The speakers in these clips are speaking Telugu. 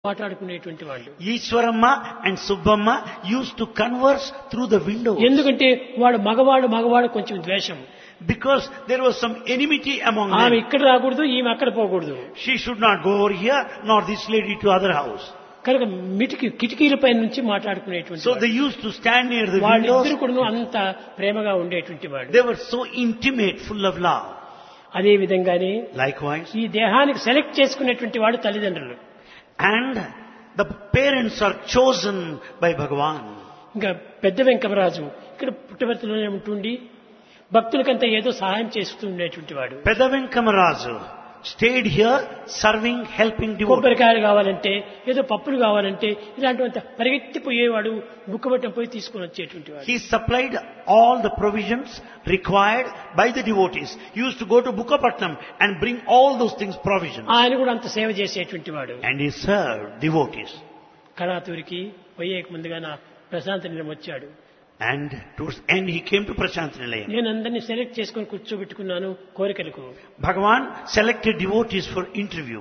మాట్లాడుకునేటువంటి వాళ్ళు Ishwaramma and Subbamma used to converse through the window ఎందుకంటే వాడు మగవాడు మగవాడు కొంచెం ద్వేషం because there was some enmity among ఆమె them. ఇక్కడ రాకూడదు ఈమె అక్కడ పోకూడదు She should not go over here, nor this lady to other house. కనుక మిటికి కిటికీలపై నుంచి మాట్లాడుకునేటువంటి So వాడు. they used to stand near the వాళ్ళిద్దరు windows. కూడా అంత ప్రేమగా ఉండేటువంటి వాడు They were so intimate, full of love. అదే విధంగానే Likewise, ఈ దేహానికి సెలెక్ట్ చేసుకునేటువంటి వాడు తల్లిదండ్రులు and the parents are chosen by Bhagavan. ఇంకా పెద్ద వెంకమరాజు ఇక్కడ పుట్టవర్తిలోనే ఉంటుండి భక్తులకంతా ఏదో సహాయం చేస్తూ ఉండేటువంటి వాడు Pedavenkamarazu stayed here serving, helping devotees. కొబ్బరికాయలు కావాలంటే ఏదో పప్పులు కావాలంటే ఇలాంటివంత పరిగెత్తిపోయేవాడు బుక్కబట్టం పోయి తీసుకొని వచ్చేటువంటి వాడు He supplied all the provisions required by the devotees. He used to go to Bukkapatnam and bring all those things provisions. ఆయన కూడా అంత సేవ చేసేటువంటి వాడు And he served devotees. కళాతూరికి పోయేక ముందుగా నా ప్రశాంత నిలం వచ్చాడు And towards the end he came to Prashant Nilayam. నేను అందరినీ సెలెక్ట్ చేసుకొని కూర్చోబెట్టుకున్నాను కోరికలకు Bhagavan selected devotees for interview.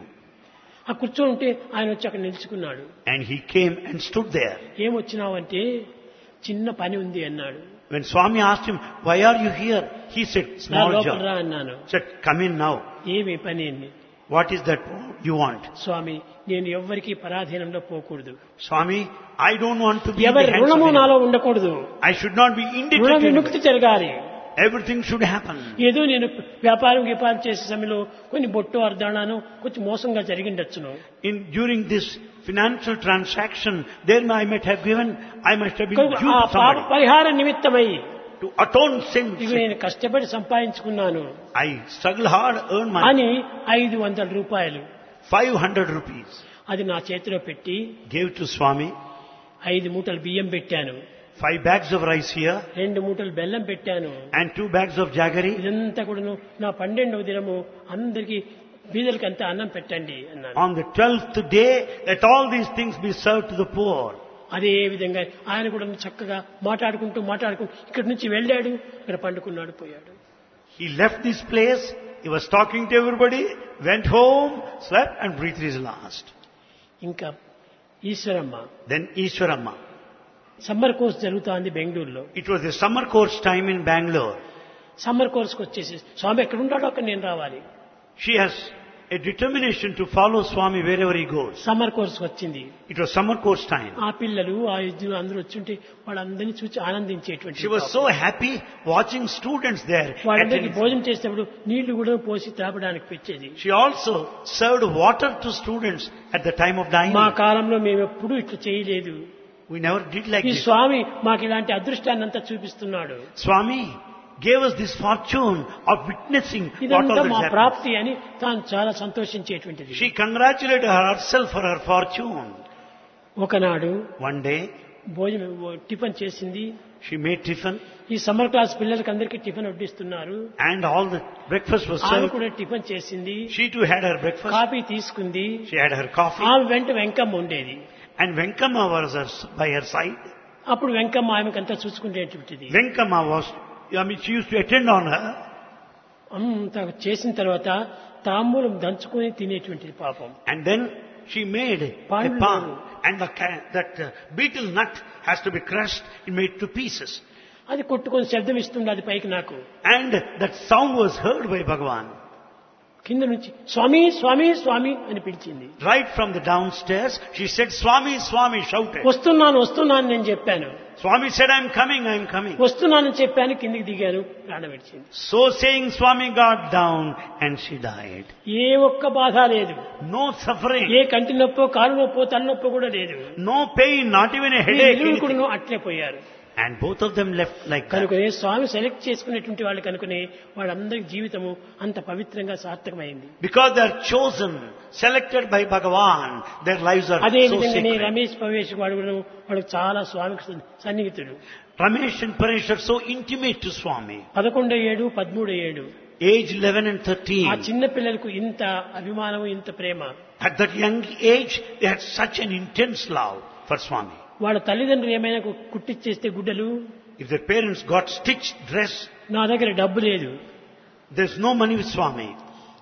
ఆ కూర్చొని ఉంటే ఆయన వచ్చి అక్కడ నిలుచుకున్నాడు And he came and stood there. ఏమొచ్చినావంటే చిన్న పని ఉంది అన్నాడు When Swami asked him, why are you here? He said, నా small లోపల job. రా అన్నాను said, come in now. ఏమి పని అని What is that you want? స్వామి నేను ఎవ్వరికీ పరాధీనంలో పోకూడదు Swami, I don't want to be in ఎవరి the hands of రుణము anyone. నాలో ఉండకూడదు I should not be రుణ indebted. విముక్తి జరగాలి Everything should happen. ఏదో నేను వ్యాపారం వ్యాపారం చేసే సమయంలో కొన్ని బొట్టు అర్ధానాను కొంచెం మోసంగా జరిగిండొచ్చును In during this financial transaction, there I might have given, I must have been కనుక due ఆ to పాప somebody పరిహార నిమిత్తమై to atone sins. ఇవి నేను కష్టపడి సంపాదించుకున్నాను I struggle hard, earn my అని ఐదు వందల రూపాయలు 500 rupees. అది నా చేతిలో పెట్టి Gave to Swami, ఐదు మూటలు బియ్యం పెట్టాను five bags of rice here, రెండు మూటలు బెల్లం పెట్టాను and two bags of jaggery. ఇదంతా కూడాను నా పన్నెండవ దినము అందరికి బీదలకి అంతా అన్నం పెట్టండి అన్నాను On the twelfth day, let all these things be served to the poor. అదే విధంగా ఆయన కూడా చక్కగా మాట్లాడుకుంటూ మాట్లాడుకుంటూ ఇక్కడి నుంచి వెళ్ళాడు ఇక్కడ పండుకున్నాడు పోయాడు He left this place, he was talking to everybody, went home, slept and breathed his last. ఇంకా Ishwaramma Then Ishwaramma. Summer course జరుగుతోంది బెంగళూరులో It was the summer course time in Bangalore. Summer కోర్స్కి వచ్చేసి స్వామి ఎక్కడ ఉంటాడో అక్కడ నేను రావాలి She has a determination to follow Swami wherever he goes. Summer కోర్స్కి వచ్చింది It was summer course time. ఆ పిల్లలు ఆ ఇద్దరు అందరూ వచ్చుంటే వాళ్ళందరినీ చూసి ఆనందించేటువంటి She was so happy watching students there. వాళ్ళందరికీ attending. భోజనం చేసేటప్పుడు నీళ్లు కూడా పోసి తాపడానికి పెట్టేది She also served water to students at the time of dining. మా కాలంలో మేము ఎప్పుడూ ఇట్లా చేయలేదు We never did like ఈ this. స్వామి మాకు ఇలాంటి అదృష్టాన్ని అంతా చూపిస్తున్నాడు Swami gave us this fortune of witnessing what ఇదంతా all మా this happened. ప్రాప్తి అని తాను చాలా సంతోషించేటువంటిది She congratulated herself for her fortune. ఒకనాడు One day, భోజనం టిఫిన్ చేసింది she made tiffin ఈ సమ్మర్ క్లాస్ పిల్లలకి అందరికీ టిఫిన్ వడ్డిస్తున్నారు and all the breakfast was ఆమె served. కూడా టిఫిన్ చేసింది She too had her breakfast. Coffee తీసుకుంది She had her coffee. ఆమె వెంట వెంకమ్మ ఉండేది And Venkama was her, by her side. అప్పుడు Venkamma ఆమెకంతా చూసుకునేటువంటిది Venkama was, I mean, she used to attend on her. అంత చేసిన తర్వాత తాంబూలం దంచుకొని తినేటువంటిది పాపం And then she made a Palm palm. level. And the, ca- that uh, beetle nut has to be crushed and made to pieces. అది కొట్టుకొని శబ్దం ఇస్తుంది అది పైకి నాకు And that sound was heard by Bhagavan. కింద నుంచి స్వామి స్వామి స్వామి అని పిలిచింది Right from the downstairs, she said, Swami, Swami, shouted. వస్తున్నాను వస్తున్నాను నేను చెప్పాను Swami said, I'm coming, I'm coming. వస్తున్నానని చెప్పాను కిందికి దిగాను ప్రాణం విడిచింది So saying, Swami got down and she died. ఏ ఒక్క బాధ లేదు No suffering, ఏ కంటి నొప్పో కాలు నొప్పో తలనొప్పో కూడా లేదు no pain, not even a ఈ headache. ఇరువురు anything. కూడాను అట్లే పోయారు And both of them left like that. కనుకనే స్వామి సెలెక్ట్ చేసుకునేటువంటి వాళ్ళు కనుకనే వాళ్ళందరి జీవితము అంత పవిత్రంగా సార్థకమైంది Because they are chosen, selected by Bhagavan, their lives are అదే so విధంగానే sacred. రమేష్ పవేష్ వాడు కూడా వాడు చాలా స్వామికి సన్- సన్నిహితుడు Ramesh and Paresh are so intimate to Swami. పదకొండో ఏడు పదమూడో ఏడు Age 11 and ఆ 13. చిన్న పిల్లలకు ఇంత అభిమానం ఇంత ప్రేమ At that young age, they had such an intense love for Swami. వాళ్ళ తల్లిదండ్రులు ఏమైనా కు- కుట్టిచ్చేస్తే గుడ్డలు If their parents got stitched dress, నా దగ్గర డబ్బు లేదు there's no money with Swami.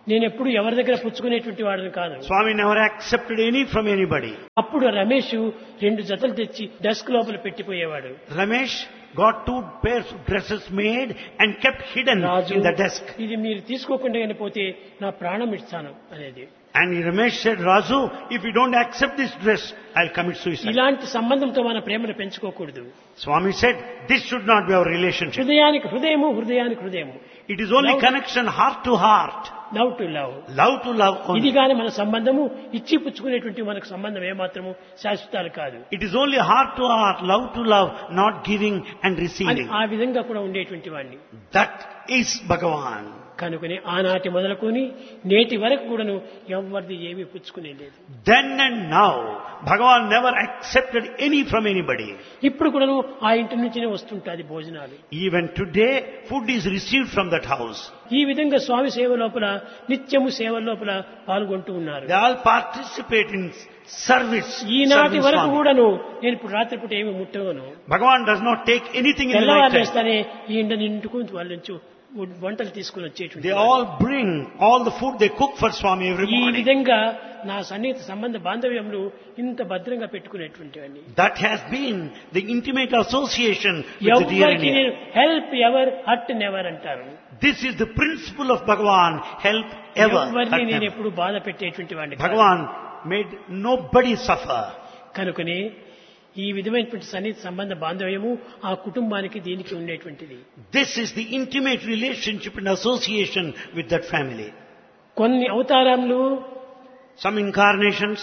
నేను ఎప్పుడు ఎవరి దగ్గర పుచ్చుకునేటువంటి వాడిని కాదు Swami never accepted any from anybody. అప్పుడు రమేష్ రెండు జతలు తెచ్చి డెస్క్ లోపల పెట్టిపోయేవాడు Ramesh got two pairs of dresses made and kept hidden Raju in the desk. ఇది మీరు తీసుకోకుండా కానీ పోతే నా ప్రాణం ఇస్తాను అనేది And Ramesh said, Raju, if you don't accept this dress, I'll commit suicide. ఇలాంటి సంబంధంతో మన ప్రేమను పెంచుకోకూడదు Swami said, this should not be our relationship. హృదయానికి హృదయము హృదయానికి హృదయము It is only Love- connection heart to heart. Love to love Love to love ఇది only. కానీ మన సంబంధము ఇచ్చి పుచ్చుకునేటువంటి మనకు సంబంధం ఏమాత్రము శాశ్వతాలు కాదు It is only heart to heart, love to love, not giving and అని receiving. ఆ విధంగా కూడా ఉండేటువంటి వాడిని That is Bhagavan. కనుకని ఆనాటి మొదలుకొని నేటి వరకు కూడాను ఎవరిది ఏమీ పుచ్చుకునే లేదు Then and now, Bhagavan never accepted any from anybody. ఇప్పుడు కూడాను ఆ ఇంటి నుంచినే వస్తుంటాది భోజనాలు Even today, food is received from that house. ఈ విధంగా స్వామి సేవ లోపల నిత్యము సేవ లోపల పాల్గొంటూ ఉన్నారు They all participate in service. ఈనాటి serving వరకు Swami. కూడాను నేను ఇప్పుడు రాత్రిపూట ఏమి ముట్టవను Bhagavan does not take anything in the తెల్లవారు night time. వేస్తానే ఈ ఇంట నిండుకు వాళ్ళ నుంచి వంటలు తీసుకుని వచ్చేటువంటి They వాడు. all bring all the food they cook for Swami every ఈ morning. విధంగా నా సన్నిహిత సంబంధ బాంధవ్యంలో ఇంత భద్రంగా పెట్టుకునేటువంటివన్నీ That has been the intimate association with the dear and ఎవరికి near. నేను హెల్ప్ ఎవర్ హర్ట్ నెవర్ అంటారు This is the principle of Bhagavan, help ever. ఎవరిని hurt నేను never. ఎప్పుడు బాధ పెట్టేటువంటి వాడిని కాదు. Bhagavan made nobody suffer. కనుకనే ఈ విధమైనటువంటి సన్నిహిత సంబంధ బాంధవ్యము ఆ కుటుంబానికి దీనికి ఉండేటువంటిది This is the intimate relationship and association with that family. కొన్ని అవతారాలు Some incarnations,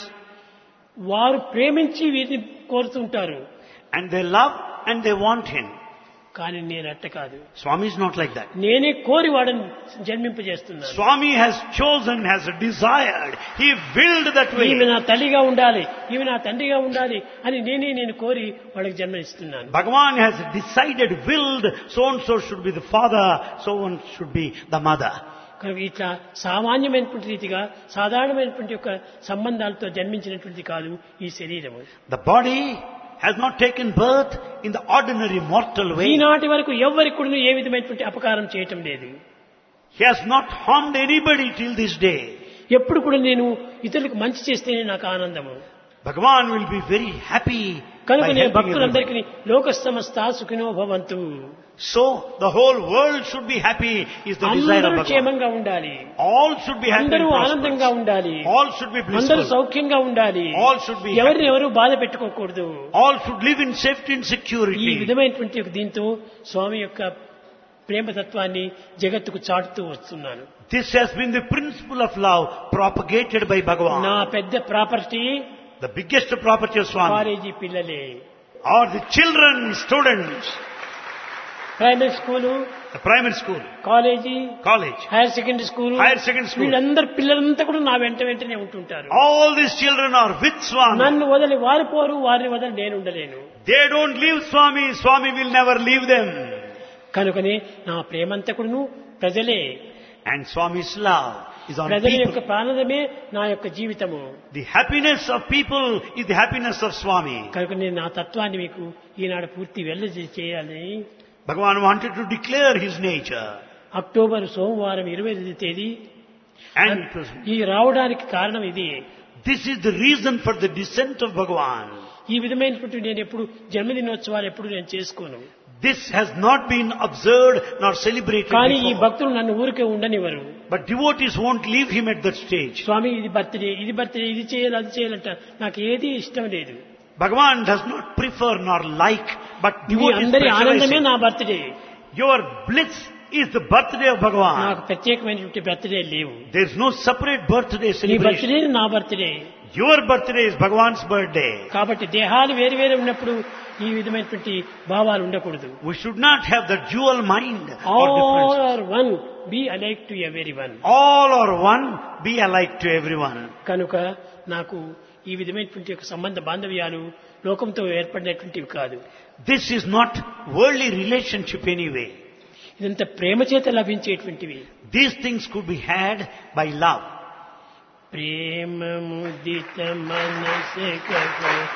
వారు ప్రేమించి వీరిని కోరుతుంటారు and they love and they want him. కానీ నేను అట్ట కాదు Swami is not like that. నేనే కోరి వాడని జన్మింపజేస్తున్నాను Swami has chosen, has desired. He willed that ఈమె way. నా తల్లిగా ఉండాలి ఈమె నా తండ్రిగా ఉండాలి అని నేనే నేను కోరి వాళ్ళకి జన్మనిస్తున్నాను Bhagavan has decided, willed, so and so should be the father, so and should be the mother. కనుక ఇట్లా సామాన్యమైనటువంటి రీతిగా సాధారణమైనటువంటి యొక్క సంబంధాలతో జన్మించినటువంటి కాదు ఈ శరీరము The body has not taken birth in the ordinary mortal way. ఈనాటి వరకు ఎవరికి కూడా ఏ విధమైనటువంటి అపకారం చేయటం లేదు He has not harmed anybody till this day. ఎప్పుడు కూడా నేను ఇతరులకు మంచి చేస్తేనే నాకు ఆనందము Bhagavan will be very happy కనుక by నేను helping everybody. భక్తులందరికీ లోక సమస్త సుఖినో భవంతు So the whole world should be happy is the desire of అందరూ Bhagavan. క్షేమంగా ఉండాలి All should be happy and అందరూ ఆనందంగా prosperous. ఉండాలి All should be అందరూ blissful. సౌఖ్యంగా ఉండాలి All should be ఎవరిని happy. ఎవరు బాధ పెట్టుకోకూడదు All should live in safety and ఈ security. విధమైనటువంటి ఒక దీంతో స్వామి యొక్క ప్రేమతత్వాన్ని జగత్తుకు చాటుతూ వస్తున్నాను This has been the principle of love propagated by నా Bhagavan. పెద్ద property The biggest property of Swami college పిల్లలే are the children, students, primary school the primary school, college college. Higher secondary school Higher secondary school. వీళ్ళందరూ పిల్లలంతా కూడా నా వెంట వెంటనే ఉంటుంటారు All these children are with Swami. నన్ను వదిలి వారు పోరు వారిని వదిలి నేను ఉండలేను They don't leave Swami. Swami will never leave them. కనుకని నా ప్రేమంతా కూడాను ప్రజలే And Swami's love is on ప్రజల యొక్క people. ప్రాణమే నా యొక్క జీవితము The happiness of people is the happiness of Swami. కనుక నేను నా తత్వాన్ని మీకు ఈనాడు పూర్తి వెళ్ళ చేయాలని Bhagavan wanted to declare his nature. October సోమవారం ఇరవై తేదీ And it was, ఈ రావడానికి కారణం ఇది this is the reason for the descent of Bhagavan. ఈ విధమైనటువంటి నేను ఎప్పుడు జన్మదినోత్సవాలు ఎప్పుడు నేను చేసుకోను This has not been observed nor celebrated కానీ ఈ before. భక్తులు నన్ను ఊరికే ఉండనివ్వరు But devotees won't leave him at that stage. స్వామి ఇది బర్త్డే ఇది బర్త్డే ఇది చేయాలి అది చేయాలంట నాకు ఏది ఇష్టం లేదు Bhagavan does not prefer nor like, but me devotees అందరి ఆనందమే pressurizing. నా birthday Your bliss is the birthday of Bhagavan. నాకు ప్రత్యేకమైనటువంటి బర్త్డే లేవు There is no separate birthday నీ celebration. బర్త్డే నా birthday Your birthday is Bhagavan's birthday. కాబట్టి దేహాలు వేరు వేరు ఉన్నప్పుడు ఈ విధమైనటువంటి భావాలు ఉండకూడదు We should not have the dual mind or all difference. Are one be alike to every one All are one, be alike to everyone. కనుక నాకు ఈ విధమైనటువంటి యొక్క సంబంధ బాంధవ్యాలు లోకంతో ఏర్పడినటువంటివి కాదు This is not worldly relationship anyway. ఇదంతా ప్రేమ చేత లభించేటువంటివి These things could be had by love. ప్రేమ ముదిత మనస